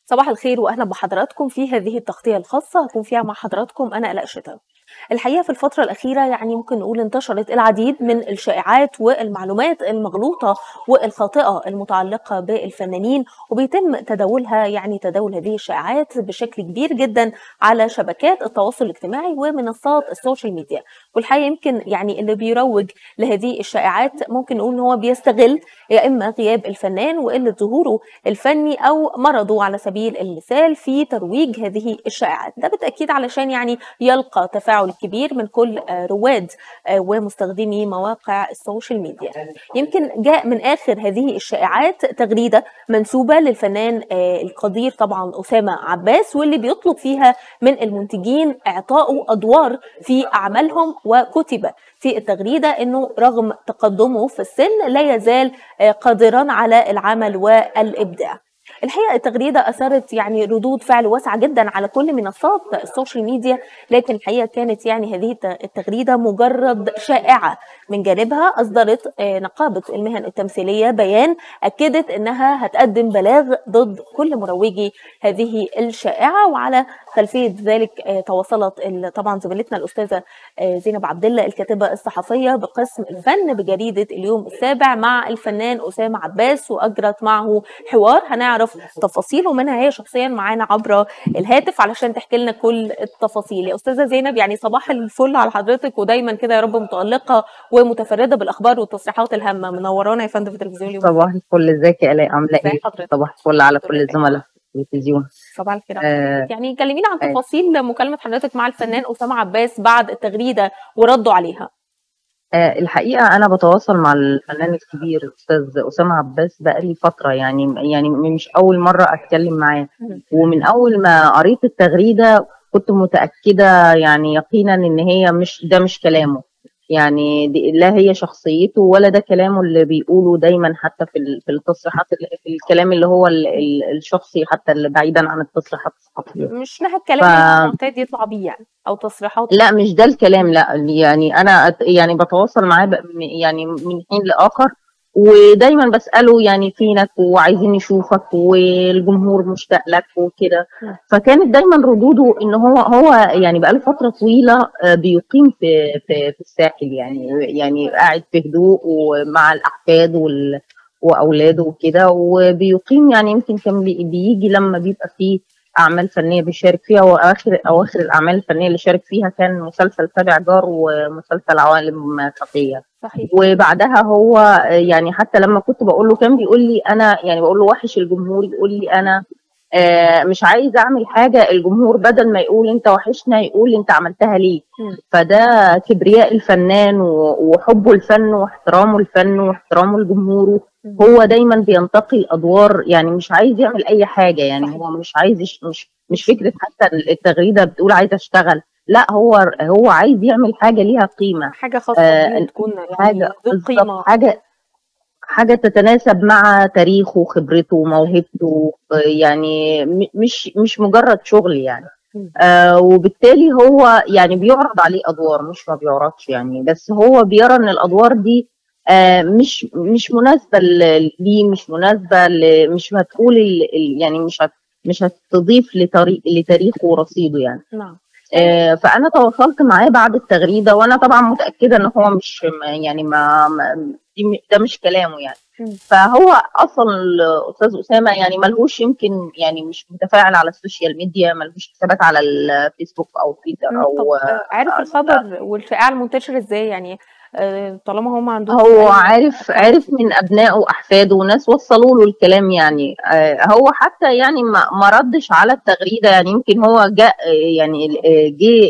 صباح الخير واهلا بحضراتكم في هذه التغطيه الخاصه هكون فيها مع حضراتكم انا الاء شتاوي. الحقيقه في الفتره الاخيره يعني ممكن نقول انتشرت العديد من الشائعات والمعلومات المغلوطه والخاطئه المتعلقه بالفنانين وبيتم تداولها يعني تداول هذه الشائعات بشكل كبير جدا على شبكات التواصل الاجتماعي ومنصات السوشيال ميديا والحقيقه يمكن يعني اللي بيروج لهذه الشائعات ممكن نقول ان هو بيستغل يا اما غياب الفنان وقله ظهوره الفني او مرضه على سبيل المثال في ترويج هذه الشائعات ده بالتاكيد علشان يعني يلقى تفاعل كبير من كل رواد ومستخدمي مواقع السوشيال ميديا يمكن جاء من اخر هذه الشائعات تغريده منسوبه للفنان القدير طبعا اسامه عباس واللي بيطلب فيها من المنتجين اعطائه ادوار في اعمالهم وكتب في التغريده انه رغم تقدمه في السن لا يزال قادرا على العمل والابداع الحقيقه التغريده اثارت يعني ردود فعل واسعه جدا على كل منصات السوشيال ميديا لكن الحقيقه كانت يعني هذه التغريده مجرد شائعه من جانبها اصدرت نقابه المهن التمثيليه بيان اكدت انها هتقدم بلاغ ضد كل مروجي هذه الشائعه وعلى خلفيه ذلك تواصلت طبعا زميلتنا الاستاذه زينب عبد الله الكاتبه الصحفيه بقسم الفن بجريده اليوم السابع مع الفنان اسامه عباس واجرت معه حوار هنعرف تفاصيله منها هي شخصيا معانا عبر الهاتف علشان تحكي لنا كل التفاصيل يا استاذه زينب يعني صباح الفل على حضرتك ودايما كده يا رب متالقه ومتفرده بالاخبار والتصريحات الهامه منورانا يا فندم في التلفزيون اليوم صباح الفل ازيك يا الاء عامله ايه صباح الفل على كل الزملاء في التلفزيون صباح الخير آه يعني كلمينا عن تفاصيل آه مكالمه حضرتك مع الفنان اسامه عباس بعد التغريده وردوا عليها آه الحقيقه انا بتواصل مع الفنان الكبير الاستاذ اسامه عباس بقالي فتره يعني يعني مش اول مره اتكلم معاه ومن اول ما قريت التغريده كنت متاكده يعني يقينا ان هي مش ده مش كلامه يعني دي لا هي شخصيته ولا ده كلامه اللي بيقوله دايما حتى في في التصريحات في الكلام اللي هو ال ال الشخصي حتى اللي بعيدا عن التصريحات الصحفيه مش نهى الكلام اللي معتاد يطلع بيه يعني او تصريحات لا مش ده الكلام لا يعني انا يعني بتواصل معاه يعني من حين لاخر ودايما بساله يعني فينك وعايزين نشوفك والجمهور مشتاق لك وكده فكانت دايما ردوده ان هو هو يعني بقاله فتره طويله بيقيم في في, في الساحل يعني يعني قاعد في هدوء ومع الاحفاد وال واولاده وكده وبيقيم يعني يمكن كان بيجي لما بيبقى فيه اعمال فنيه بيشارك فيها واخر اواخر الاعمال الفنيه اللي شارك فيها كان مسلسل سابع جار ومسلسل عوالم خفيه صحيح. وبعدها هو يعني حتى لما كنت بقول له كان بيقول لي انا يعني بقول له وحش الجمهور يقول لي انا آه مش عايز اعمل حاجه الجمهور بدل ما يقول انت وحشنا يقول انت عملتها ليه م. فده كبرياء الفنان وحبه الفن واحترامه الفن واحترامه لجمهوره هو دايما بينتقي الادوار يعني مش عايز يعمل اي حاجه يعني هو مش عايز مش مش فكره حتى التغريده بتقول عايز اشتغل لا هو هو عايز يعمل حاجه ليها قيمه حاجه خاصه آه تكون يعني حاجه قيمه حاجه حاجه تتناسب مع تاريخه وخبرته وموهبته يعني مش مش مجرد شغل يعني آه وبالتالي هو يعني بيعرض عليه ادوار مش ما بيعرضش يعني بس هو بيرى ان الادوار دي آه مش مش مناسبه ليه مش مناسبه مش هتقول يعني مش هت مش هتضيف لطريق لتاريخه ورصيده يعني نعم آه فانا تواصلت معاه بعد التغريده وانا طبعا متاكده ان هو مش يعني ما, ما ده مش كلامه يعني فهو اصلا الاستاذ اسامه يعني ملهوش يمكن يعني مش متفاعل على السوشيال ميديا ملهوش حسابات على الفيسبوك او تويتر او عارف الخبر والشائعه المنتشر ازاي يعني طالما هم عندهم هو عارف عارف من ابنائه واحفاده وناس وصلوا له الكلام يعني هو حتى يعني ما ردش على التغريده يعني يمكن هو جاء يعني جه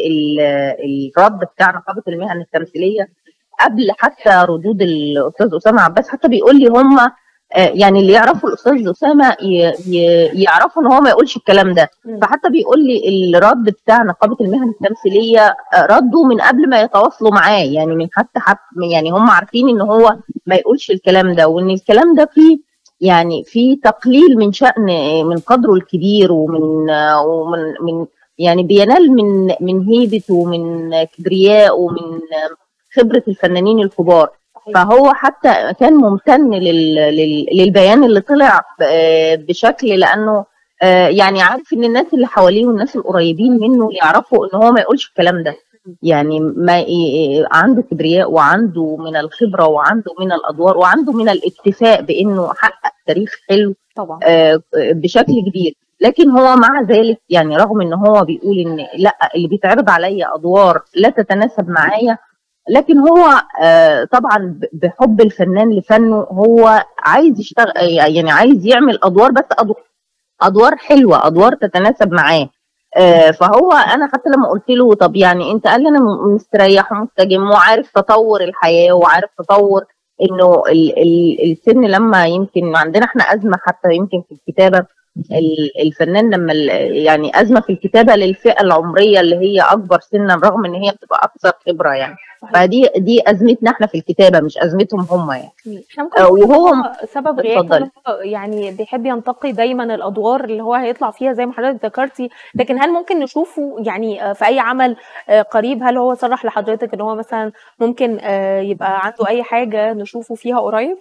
الرد بتاع نقابه المهن التمثيليه قبل حتى ردود الاستاذ اسامه عباس حتى بيقول لي هم يعني اللي يعرفوا الاستاذ اسامه يعرفوا ان هو ما يقولش الكلام ده فحتى بيقول لي الرد بتاع نقابه المهن التمثيليه ردوا من قبل ما يتواصلوا معاه يعني من حتى حب يعني هم عارفين ان هو ما يقولش الكلام ده وان الكلام ده فيه يعني في تقليل من شان من قدره الكبير ومن ومن من يعني بينال من من هيبته ومن كبرياء ومن خبره الفنانين الكبار فهو حتى كان ممتن لل... لل... للبيان اللي طلع بشكل لانه آه يعني عارف ان الناس اللي حواليه والناس القريبين منه يعرفوا ان هو ما يقولش الكلام ده يعني ما ي- عنده كبرياء وعنده من الخبره وعنده من الادوار وعنده من الاكتفاء بانه حقق تاريخ حلو طبعا آه، بشكل كبير لكن هو مع ذلك يعني رغم ان هو بيقول ان لا اللي بيتعرض عليا ادوار لا تتناسب معايا لكن هو آه، طبعا ب- بحب الفنان لفنه هو عايز يشتغل يعني عايز يعمل ادوار بس أدو- ادوار حلوه ادوار تتناسب معاه آه، فهو انا حتى لما قلت له طب يعني انت قال لي انا م- مستريح ومستجم وعارف تطور الحياه وعارف تطور انه ال- ال- السن لما يمكن عندنا احنا ازمه حتى يمكن في الكتابه ال- الفنان لما ال- يعني ازمه في الكتابه للفئه العمريه اللي هي اكبر سنا رغم ان هي بتبقى اكثر خبره يعني صحيح فدي دي ازمتنا احنا في الكتابه مش ازمتهم هم يعني احنا ممكن آه، نقول إن وهو هو سبب غيابه اتفضلي. إن هو يعني بيحب ينتقي دايما الادوار اللي هو هيطلع فيها زي ما حضرتك ذكرتي لكن هل ممكن نشوفه يعني آه، في اي عمل آه، قريب هل هو صرح لحضرتك ان هو مثلا ممكن آه، يبقى عنده اي حاجه نشوفه فيها قريب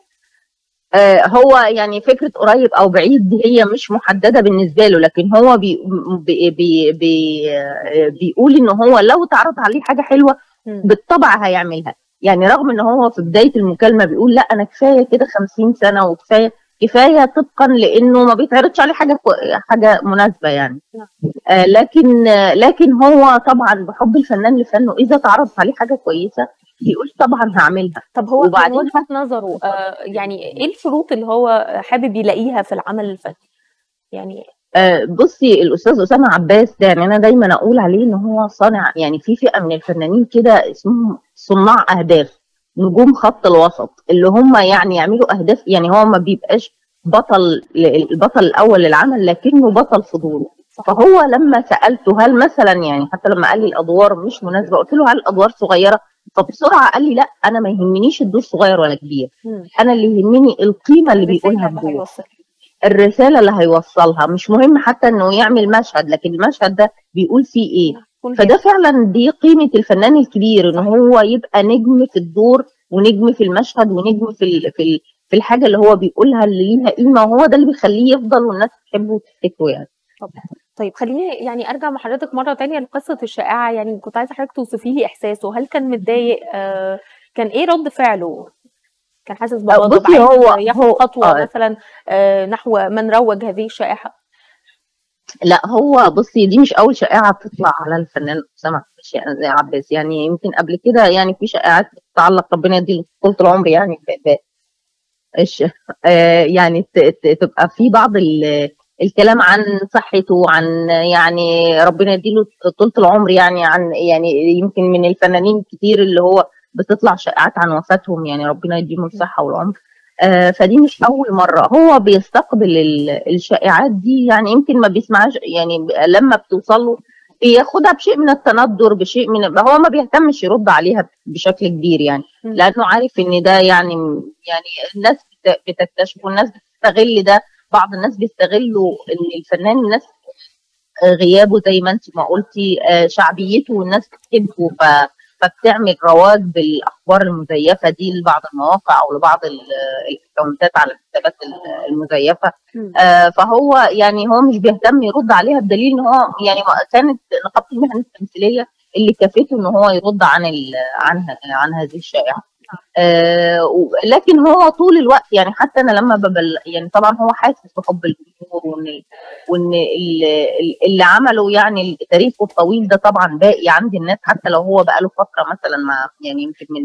آه، هو يعني فكرة قريب أو بعيد دي هي مش محددة بالنسبة له لكن هو بي بي بي بي آه، بيقول إن هو لو اتعرض عليه حاجة حلوة مم. بالطبع هيعملها يعني رغم إن هو في بداية المكالمة بيقول لا أنا كفاية كده 50 سنة وكفاية كفاية طبقا لأنه ما بيتعرضش عليه حاجة كو- حاجة مناسبة يعني نعم. آه، لكن آه، لكن هو طبعا بحب الفنان لفنه إذا اتعرض عليه حاجة كويسة بيقول طبعا هعملها طب هو من وبعدين وجهة نظره آه، يعني ايه الشروط اللي هو حابب يلاقيها في العمل الفني يعني آه، بصي الاستاذ اسامه عباس ده يعني انا دايما اقول عليه ان هو صانع يعني في فئه من الفنانين كده اسمهم صناع اهداف نجوم خط الوسط اللي هم يعني يعملوا اهداف يعني هو ما بيبقاش بطل البطل الاول للعمل لكنه بطل فضول صح فهو لما سالته هل مثلا يعني حتى لما قال لي الادوار مش مناسبه قلت له هل الادوار صغيره فبسرعه قال لي لا انا ما يهمنيش الدور صغير ولا كبير مم. انا اللي يهمني القيمه اللي الرسالة بيقولها اللي الدور هيوصل الرسالة اللي هيوصلها مش مهم حتى انه يعمل مشهد لكن المشهد ده بيقول فيه ايه يكون فده فعلا دي قيمة الفنان الكبير ان هو يبقى نجم في الدور ونجم في المشهد ونجم في ال في ال في الحاجة اللي هو بيقولها اللي ليها قيمة وهو ده اللي بيخليه يفضل والناس تحبه وتفتكره يعني طبعا طيب خليني يعني ارجع مع حضرتك مره تانية لقصه الشائعه يعني كنت عايزه حضرتك توصفي لي احساسه هل كان متضايق آه كان ايه رد فعله كان حاسس بغضب بصي عايز هو ياخد هو خطوه آه مثلا آه نحو من روج هذه الشائعه لا هو بصي دي مش اول شائعة بتطلع على الفنان اسامة زي عباس يعني يمكن قبل كده يعني في شائعات بتتعلق ربنا يديله طول العمر يعني ب- ب- إيش آه يعني ت- ت- تبقى في بعض ال- الكلام عن صحته عن يعني ربنا يديله طولة العمر يعني عن يعني يمكن من الفنانين الكتير اللي هو بتطلع شائعات عن وفاتهم يعني ربنا يديهم الصحة والعمر آه فدي مش أول مرة هو بيستقبل ال- الشائعات دي يعني يمكن ما بيسمعش يعني لما بتوصل له بياخدها بشيء من التندر بشيء من هو ما بيهتمش يرد عليها بشكل كبير يعني مم. لانه عارف ان ده يعني يعني الناس بت- بتكتشف والناس بتستغل ده بعض الناس بيستغلوا ان الفنان الناس غيابه زي ما انت ما قلتي آه، شعبيته والناس بتحبه ف فبتعمل رواج بالاخبار المزيفه دي لبعض المواقع او لبعض ال- الاكونتات على الحسابات ال- المزيفه مم. آه، فهو يعني هو مش بيهتم يرد عليها بدليل ان هو يعني ما- كانت نقابه المهن التمثيليه اللي كفته ان هو يرد عن ال- عنها عن هذه الشائعه آه و- لكن هو طول الوقت يعني حتى انا لما ببل يعني طبعا هو حاسس بحب الجمهور وان وان ال- ال- اللي عمله يعني تاريخه الطويل ده طبعا باقي عند الناس حتى لو هو بقاله فتره مثلا ما يعني يمكن من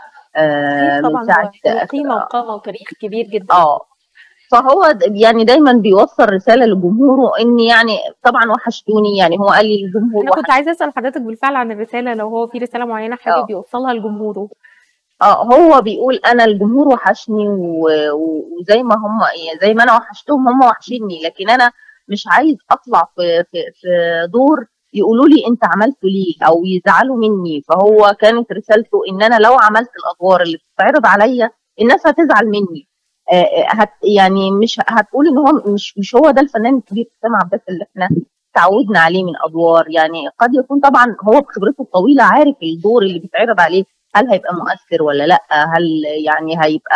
آه أكيد من طبعا ساعه هو له قيمه وقامه وتاريخ كبير جدا اه فهو د- يعني دايما بيوصل رساله لجمهوره ان يعني طبعا وحشتوني يعني هو قال لي الجمهور انا كنت عايزه اسال حضرتك بالفعل عن الرساله لو هو في رساله معينه حابب آه. يوصلها لجمهوره اه هو بيقول انا الجمهور وحشني و- و- وزي ما هم زي ما انا وحشتهم هم وحشيني لكن انا مش عايز اطلع في في في دور يقولوا لي انت عملته ليه او يزعلوا مني فهو كانت رسالته ان انا لو عملت الادوار اللي بتتعرض عليا الناس هتزعل مني آه، آه، هت يعني مش هتقول ان هو مش مش هو ده الفنان الكبير اسامه عباس اللي احنا تعودنا عليه من ادوار يعني قد يكون طبعا هو بخبرته الطويله عارف الدور اللي بيتعرض عليه هل هيبقى مؤثر ولا لا هل يعني هيبقى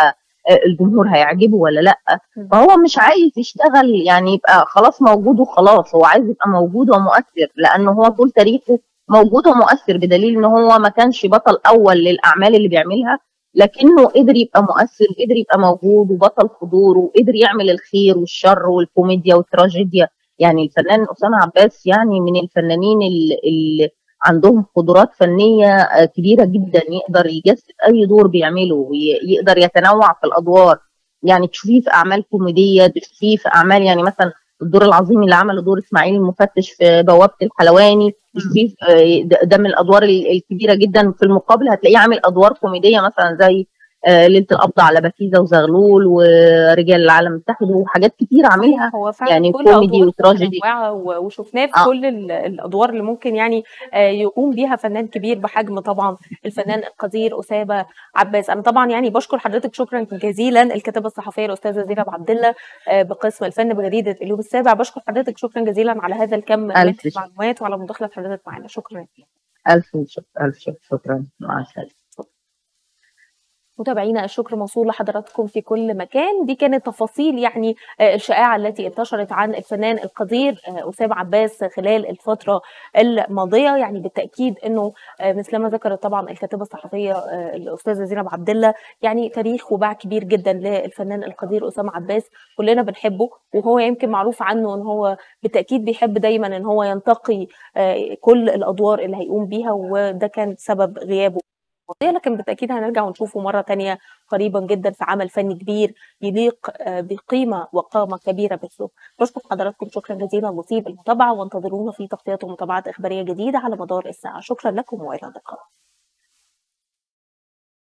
الجمهور هيعجبه ولا لا مم. فهو مش عايز يشتغل يعني يبقى خلاص موجود وخلاص هو عايز يبقى موجود ومؤثر لانه هو طول تاريخه موجود ومؤثر بدليل ان هو ما كانش بطل اول للاعمال اللي بيعملها لكنه قدر يبقى مؤثر قدر يبقى موجود وبطل حضور وقدر يعمل الخير والشر والكوميديا والتراجيديا يعني الفنان أسامة عباس يعني من الفنانين اللي عندهم قدرات فنية آه، كبيرة جدا يقدر يجسد أي دور بيعمله ويقدر يتنوع في الأدوار يعني تشوفيه في أعمال كوميدية تشوفيه في أعمال يعني مثلا الدور العظيم اللي عمله دور إسماعيل المفتش في بوابة الحلواني تشوفيه آه، ده ده من الأدوار ال- الكبيرة جدا في المقابل هتلاقيه عامل أدوار كوميدية مثلا زي آه، ليلة القبض على بكيزة وزغلول ورجال العالم المتحد وحاجات كتير عاملها هو فعلا يعني كل كوميدي أدواره وتراجيدي متنوعة و- وشفناه في آه. كل ال- الأدوار اللي ممكن يعني آه، يقوم بيها فنان كبير بحجم طبعا الفنان القدير أسامة عباس أنا طبعا يعني بشكر حضرتك شكرا جزيلا الكاتبة الصحفية الأستاذة زينب عبد الله آه، بقسم الفن بجريدة اليوم السابع بشكر حضرتك شكرا جزيلا على هذا الكم من ألف شكر. المعلومات وعلى مداخلة حضرتك معنا شكرا ألف شكر ألف شكر شكرا مع السلامة متابعينا الشكر موصول لحضراتكم في كل مكان دي كانت تفاصيل يعني آه، الشائعة التي انتشرت عن الفنان القدير آه، أسامة عباس خلال الفترة الماضية يعني بالتأكيد أنه آه، مثلما ذكرت طبعا الكاتبة الصحفية آه، الأستاذة زينب عبد الله يعني تاريخ وباع كبير جدا للفنان القدير أسامة عباس كلنا بنحبه وهو يمكن معروف عنه أن هو بالتأكيد بيحب دايما أن هو ينتقي آه، كل الأدوار اللي هيقوم بيها وده كان سبب غيابه الماضية، لكن بالتأكيد هنرجع ونشوفه مرة تانية قريبا جدا في عمل فني كبير يليق آه، بقيمة وقامة كبيرة مثله بشكر حضراتكم شكرا جزيلا لطيب المتابعة وانتظرونا في تغطيات ومتابعات إخبارية جديدة على مدار الساعة شكرا لكم وإلى اللقاء